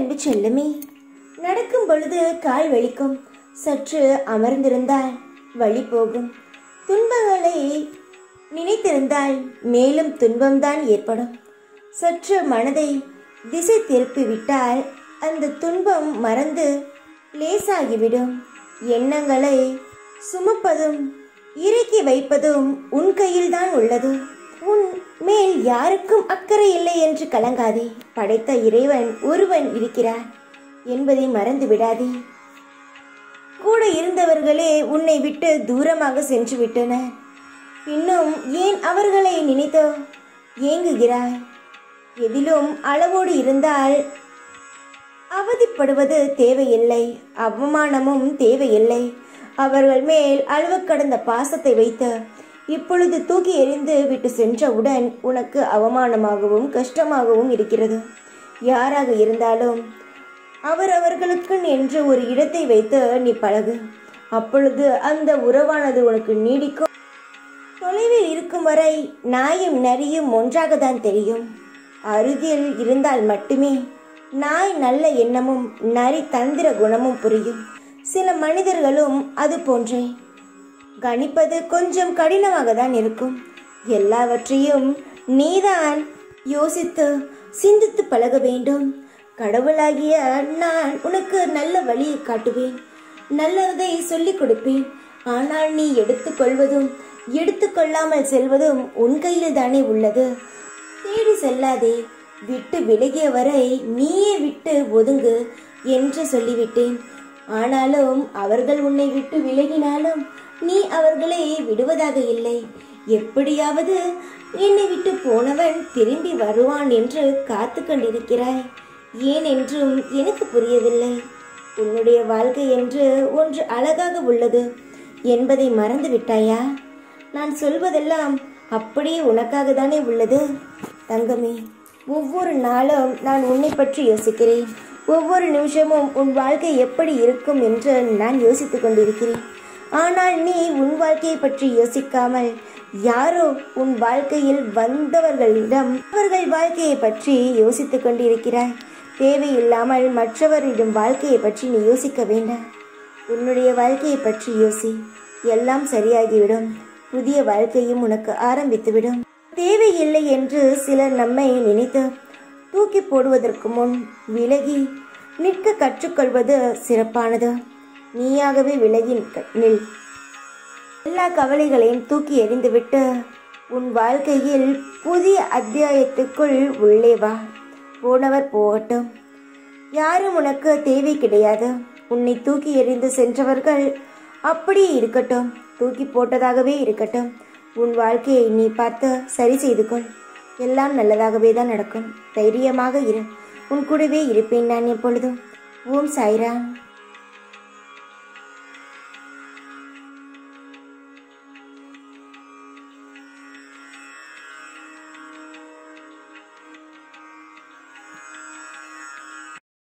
அன்பு செல்லுமே நடக்கும் பொழுது கால் வலிக்கும் சற்று அமர்ந்திருந்தால் வழி போகும் துன்பங்களை நினைத்திருந்தால் மேலும் துன்பம்தான் ஏற்படும் சற்று மனதை திசை திருப்பி விட்டால் அந்த துன்பம் மறந்து லேசாகிவிடும் எண்ணங்களை சுமப்பதும் இறக்கி வைப்பதும் உன் கையில்தான் உள்ளது உன் மேல் யாருக்கும் அக்கறை இல்லை என்று கலங்காதே படைத்த இறைவன் ஒருவன் இருக்கிறார் என்பதை மறந்து விடாதே கூட இருந்தவர்களே உன்னை விட்டு தூரமாக சென்று விட்டனர் இன்னும் ஏன் அவர்களை நினைத்தோ ஏங்குகிறாய் எதிலும் அளவோடு இருந்தால் அவதிப்படுவது தேவையில்லை அவமானமும் தேவையில்லை அவர்கள் மேல் அளவு கடந்த பாசத்தை வைத்து இப்பொழுது தூக்கி எறிந்து விட்டு சென்றவுடன் உனக்கு அவமானமாகவும் கஷ்டமாகவும் இருக்கிறது யாராக இருந்தாலும் அவர் அவர்களுக்கு என்று ஒரு இடத்தை வைத்து நீ பழகு அப்பொழுது அந்த உறவானது உனக்கு நீடிக்கும் தொலைவில் இருக்கும் வரை நாயும் நரியும் ஒன்றாக தான் தெரியும் அருகில் இருந்தால் மட்டுமே நாய் நல்ல எண்ணமும் நரி தந்திர குணமும் புரியும் சில மனிதர்களும் அது போன்றே கணிப்பது கொஞ்சம் கடினமாக தான் இருக்கும் எல்லாவற்றையும் நீதான் யோசித்து சிந்தித்து பழக வேண்டும் கடவுளாகிய நான் உனக்கு நல்ல வழியை காட்டுவேன் நல்லதை சொல்லிக் கொடுப்பேன் ஆனால் நீ எடுத்துக்கொள்வதும் எடுத்துக்கொள்ளாமல் செல்வதும் உன் கையில் தானே உள்ளது தேடி செல்லாதே விட்டு விலகிய வரை நீயே விட்டு ஒதுங்கு என்று சொல்லிவிட்டேன் ஆனாலும் அவர்கள் உன்னை விட்டு விலகினாலும் நீ அவர்களை விடுவதாக இல்லை எப்படியாவது என்னை விட்டு போனவன் திரும்பி வருவான் என்று காத்து கொண்டிருக்கிறாய் ஏன் என்றும் எனக்கு புரியவில்லை உன்னுடைய வாழ்க்கை என்று ஒன்று அழகாக உள்ளது என்பதை மறந்து விட்டாயா நான் சொல்வதெல்லாம் அப்படியே உனக்காக தானே உள்ளது தங்கமே ஒவ்வொரு நாளும் நான் உன்னை பற்றி யோசிக்கிறேன் ஒவ்வொரு நிமிஷமும் உன் வாழ்க்கை எப்படி இருக்கும் என்று நான் யோசித்துக் கொண்டிருக்கிறேன் ஆனால் நீ உன் வாழ்க்கையை பற்றி யோசிக்காமல் யாரோ உன் வாழ்க்கையில் வந்தவர்களிடம் அவர்கள் வாழ்க்கையை பற்றி யோசித்துக் கொண்டிருக்கிறாய் தேவையில்லாமல் மற்றவரிடம் வாழ்க்கையை பற்றி நீ யோசிக்க வேண்டாம் உன்னுடைய வாழ்க்கையை பற்றி யோசி எல்லாம் சரியாகிவிடும் புதிய வாழ்க்கையும் உனக்கு ஆரம்பித்துவிடும் தேவையில்லை என்று சிலர் நம்மை நினைத்து தூக்கி போடுவதற்கு முன் விலகி நிற்க கற்றுக்கொள்வது சிறப்பானது நீயாகவே விலகி நிற்க- நில் எல்லா கவலைகளையும் தூக்கி எறிந்துவிட்டு உன் வாழ்க்கையில் புதிய அத்தியாயத்துக்குள் உள்ளே வா போனவர் போகட்டும் யாரும் உனக்கு தேவை கிடையாது உன்னை தூக்கி எறிந்து சென்றவர்கள் அப்படியே இருக்கட்டும் தூக்கி போட்டதாகவே இருக்கட்டும் உன் வாழ்க்கையை நீ பார்த்து சரி செய்து கொள் எல்லாம் நல்லதாகவே தான் நடக்கும் தைரியமாக இரு உன் கூடவே இருப்பேன் நான் எப்பொழுதும் ஓம் சாய்ராம்